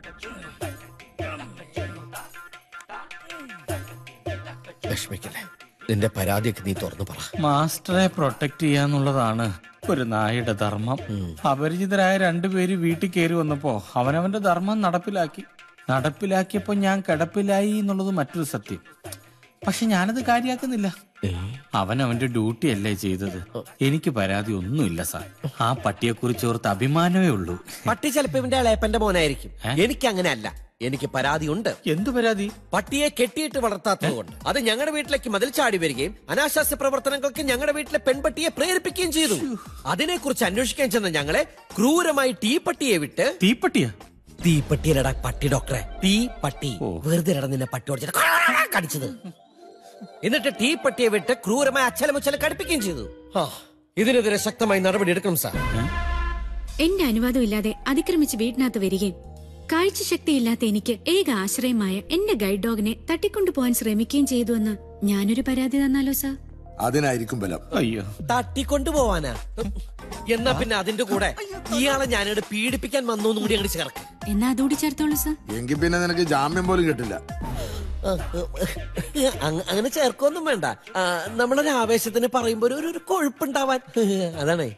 വിഷമിക്കല്ലേ നിന്റെ പരാതിയൊക്കെ നീ തുറന്നു പറ മാസ്റ്ററെ പ്രൊട്ടക്ട് ചെയ്യാന്നുള്ളതാണ് ഒരു നായയുടെ ധർമ്മം അപരിചിതരായ രണ്ടുപേര് വീട്ടിൽ കയറി വന്നപ്പോ അവനവന്റെ ധർമ്മം നടപ്പിലാക്കി നടപ്പിലാക്കിയപ്പോ ഞാൻ കിടപ്പിലായി എന്നുള്ളത് മറ്റൊരു സത്യം പക്ഷെ ഞാനത് കാര്യാക്കുന്നില്ല അവൻ അവന്റെ ഡ്യൂട്ടി അല്ലേ ചെയ്തത് എനിക്ക് പരാതി ഒന്നുമില്ല സാർ ആ പട്ടിയെ കുറിച്ച് ഓർത്ത് അഭിമാനമേ ഉള്ളൂ പട്ടി ചിലപ്പോ ഇവന്റെ ഇളയപ്പന്റെ മോനായിരിക്കും എനിക്ക് അങ്ങനെ അല്ല എനിക്ക് പരാതിയുണ്ട് എന്തു പരാതി പട്ടിയെ കെട്ടിയിട്ട് വളർത്താത്തത് കൊണ്ട് അത് ഞങ്ങളുടെ വീട്ടിലേക്ക് മതിൽ ചാടി വരികയും അനാശാസ്യ പ്രവർത്തനങ്ങൾക്ക് ഞങ്ങളുടെ വീട്ടിലെ പെൺപട്ടിയെ പ്രേരിപ്പിക്കുകയും ചെയ്തു അതിനെക്കുറിച്ച് അന്വേഷിക്കാൻ ചെന്ന ഞങ്ങളെ ക്രൂരമായി തീപ്പട്ടിയെ വിട്ട് തീപ്പട്ടിയാ തീപ്പട്ടിയിലടാ പട്ടി ഡോക്ടറെ തീ പട്ടി വെറുതെ നിന്നെ പട്ടി ഓടിച്ചിട്ട് കടിച്ചത് എന്നിട്ട് തീ പട്ടിയെ വിട്ട് ക്രൂരമായി അച്ചലമുച്ചല കടിപ്പിക്കുകയും ചെയ്തു ആ, ഇതിനെതിരെ ശക്തമായി നടപടി എടുക്കണം സാർ എന്റെ അനുവാദം ഇല്ലാതെ അതിക്രമിച്ച് വീട്ടിനകത്ത് വരികയും കാഴ്ചശക്തിയില്ലാത്ത എനിക്ക് ഏക ആശ്രയമായ എന്റെ ഗൈഡ് ഡോഗിനെ തട്ടിക്കൊണ്ടുപോകാൻ ശ്രമിക്കുകയും ചെയ്തുവെന്ന് ഞാനൊരു പരാതി തന്നാലോ സാർ അതിനായിരിക്കും ബലം അയ്യോ തട്ടിക്കൊണ്ടുപോവാനാ എന്നാ പിന്നെ അതിന്റെ കൂടെ ഇയാളെ ഞാനിവിടെ പീഡിപ്പിക്കാൻ വന്നു കൂടി അങ്ങോട്ട് ചേർക്ക് എന്നാ അതുകൂടി ചേർത്തോളൂ സാർ എങ്കിൽ പിന്നെ നിനക്ക് ജാമ്യം പോലും കിട്ടില്ല അങ്ങ- അങ്ങനെ ചേർക്കൊന്നും വേണ്ട ആ, നമ്മളൊരു ആവേശത്തിന് പറയുമ്പോ ഒരു- ഒരു ഒരു കൊഴുപ്പുണ്ടാവാൻ അതാണേ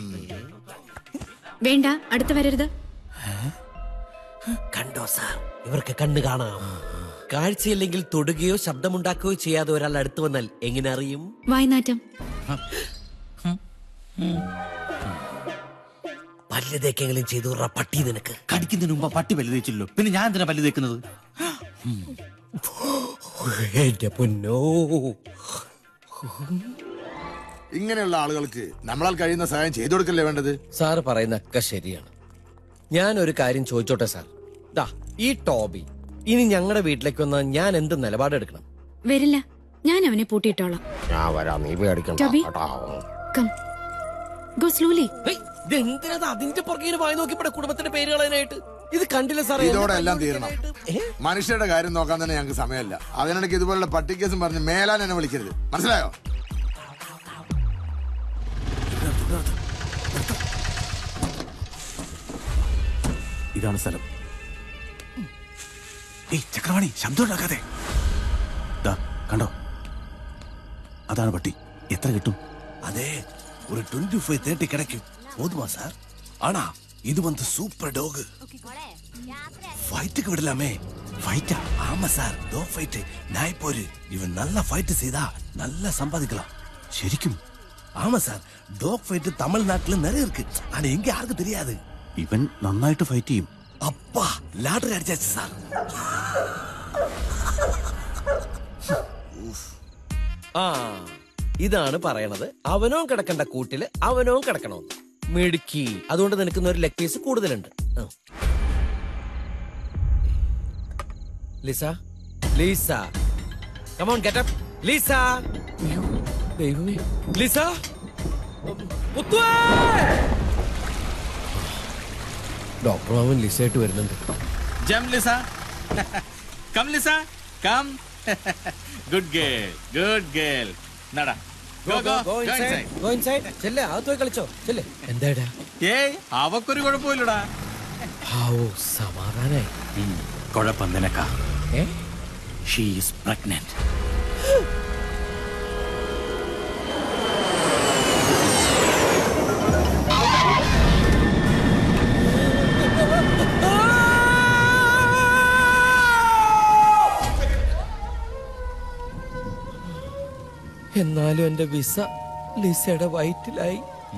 വേണ്ട അടുത്ത് വരരുത് കണ്ടോ സാർ ഇവർക്ക് കണ്ണു കാണാം കാഴ്ചയില്ലെങ്കിൽ തൊടുകയോ ശബ്ദമുണ്ടാക്കുകയോ ചെയ്യാതെ ഒരാൾ അടുത്ത് വന്നാൽ എങ്ങനെ അറിയും വായ്നാറ്റം പല്ല് തേക്കെങ്കിലും ചെയ്തു വിടുറാ പട്ടി നിനക്ക് കടിക്കുന്നതിന് മുമ്പ് ആ പട്ടി പല്ല് തേച്ചില്ലോ പിന്നെ ഞാൻ എന്തിനാ പല്ല് തേക്കുന്നത് എന്റെ പൊന്നോ ഇങ്ങനെയുള്ള ആളുകൾക്ക് നമ്മളാൽ കഴിയുന്ന സഹായം ചെയ്തു കൊടുക്കല്ലേ വേണ്ടത് സാറ് പറയുന്നൊക്കെ ശരിയാണ് ഞാൻ ഒരു കാര്യം ചോദിച്ചോട്ടെ സാർ ദാ ഈ ടോബി ഇനി ഞങ്ങളുടെ വീട്ടിലേക്ക് വന്നാൽ ഞാൻ എന്ത് നിലപാടെടുക്കണം വരില്ല ഞാൻ അവനെ പൂട്ടിയിട്ടോളാം ഞാൻ വരാം നീ പേടിക്കണ്ട ടോബി. കേട്ടോ. കം ഗോ സ്ലോലി ഹേയ്, ഇതെന്തിനാ അതിന്റെ പുറകെ വായി നോക്കിയപ്പോടെ കുടുംബത്തിന്റെ പേര് കളയാനായിട്ട് ഇത് കണ്ടില്ല സാറേ ഇതോടെ എല്ലാം തീരണം മനുഷ്യരുടെ കാര്യം നോക്കാൻ തന്നെ ഞങ്ങൾക്ക് സമയമല്ല അതിനിടയ്ക്ക് ഇതുപോലുള്ള പട്ടിക്കേസും പറഞ്ഞ് മേലാൻ എന്നെ വിളിക്കരുത് മനസ്സിലായോ ഇതാണ് സ്ഥലം ഏയ് ചക്രവാണി ശബ്ദം ഉണ്ടാക്കാതെ ദാ കണ്ടോ അതാണ് പട്ടി എത്ര കിട്ടും அதே ஒரு டுவெண்ட்டி ஃபைவ் தேர்ட்டி கிடைக்கும் போதுமா சார் ஆனா இது வந்து சூப்பர் டாக் ஃபைட்டுக்கு விடலாமே ஃபைட்டா ஆமா சார் டோ ஃபைட் நான் இப்போ ஒரு இவன் நல்லா ஃபைட் செய்தா நல்லா சம்பாதிக்கலாம் ശരിക്കും ஆமா சார் டாக் ஃபைட் தமிழ்நாட்டுல நிறைய இருக்கு ஆனா எங்க யாருக்கும் தெரியாது ഇവൻ നന്നായിട്ട് ഫൈറ്റ് ചെയ്യും அப்பா லாட்டரி அடிச்சாச்சு சார் ആ ഇതാണ് പറയണത് അവനോ കിടക്കണ്ട കൂട്ടില് അവനോ കിടക്കണോ മിടുക്കി അതുകൊണ്ട് നിനക്കുന്ന ഒരു ലെഗ് പീസ് കൂടുതലുണ്ട് ആ. Lisa Lisa come on get up Lisa അയ്യോ, ദൈവമേ ലിസ മുത്തുവേ! ഡോക്ടർ അവൻ ലിസയായിട്ട് വരുന്നുണ്ട് ജം Lisa come Lisa come good girl good girl നടാ Go, go, go inside. Go inside. ചെല്ല്, അകത്ത് പോയി കളിച്ചോ ചെല്ല് എന്താടാ ഏയ് അവക്കൊരു കുഴപ്പമില്ലടാ ഓ സമാധാനായി കുഴപ്പം നിനക്കാ ഏ ഷീ ഈസ് പ്രഗ്നന്റ് എന്നാലും എന്റെ വിസ ലിസയുടെ വയറ്റിലായി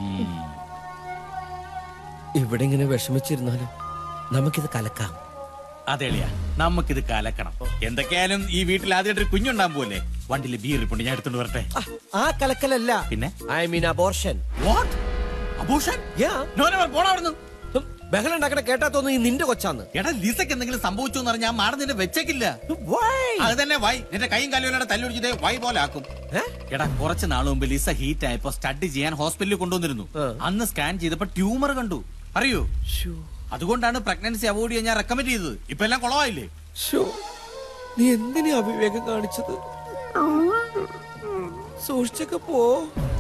ഇവിടെ ഇങ്ങനെ വിഷമിച്ചിരുന്നാലും നമുക്കിത് കലക്കാം അതെളിയാ നമുക്കിത് കലക്കണം എന്തൊക്കെയായാലും ഈ വീട്ടിൽ ആദ്യമായിട്ട് കുഞ്ഞുണ്ടാൻ പോലെ വണ്ടിയിൽ ബീർ ഇരിപ്പുണ്ട് ഞാൻ എടുത്തോണ്ട് വരട്ടെ ആ, ആ കലക്കലല്ല പിന്നെ I mean abortion what abortion പോടാ അവിടുന്ന് ബഹളം ഉണ്ടാക്കണ കേട്ടാ തോന്നുന്നു ഈ നിന്റെ കൊച്ചാന്ന് എടാ ലിസക്ക് എന്തെങ്കിലും സംഭവിച്ചു എന്ന് പറഞ്ഞാൽ ഞാൻ മാഡം നിന്നെ വെച്ചേക്കില്ല അത് തന്നെ വൈ നിന്റെ കൈയും കാലും തല്ലൊടിച്ചതേ വൈ പോലെ ആക്കും എടാ കുറച്ച് നാൾ മുമ്പ് ലിസ ഹീറ്റ് ആയപ്പോ സ്റ്റഡി ചെയ്യാൻ ഹോസ്പിറ്റലിൽ കൊണ്ടുവന്നിരുന്നു അന്ന് സ്കാൻ ചെയ്തപ്പോ ട്യൂമർ കണ്ടു അറിയോ അതുകൊണ്ടാണ് പ്രഗ്നൻസി അവോയ്ഡ് ചെയ്യാൻ ഞാൻ റെക്കമെൻഡ് ചെയ്തത് ഇപ്പൊ എല്ലാം കുളമായില്ലേ നീ എന്തിനാ അവിവേകം കാണിച്ചത് സൂക്ഷിച്ചൊക്കെ പോ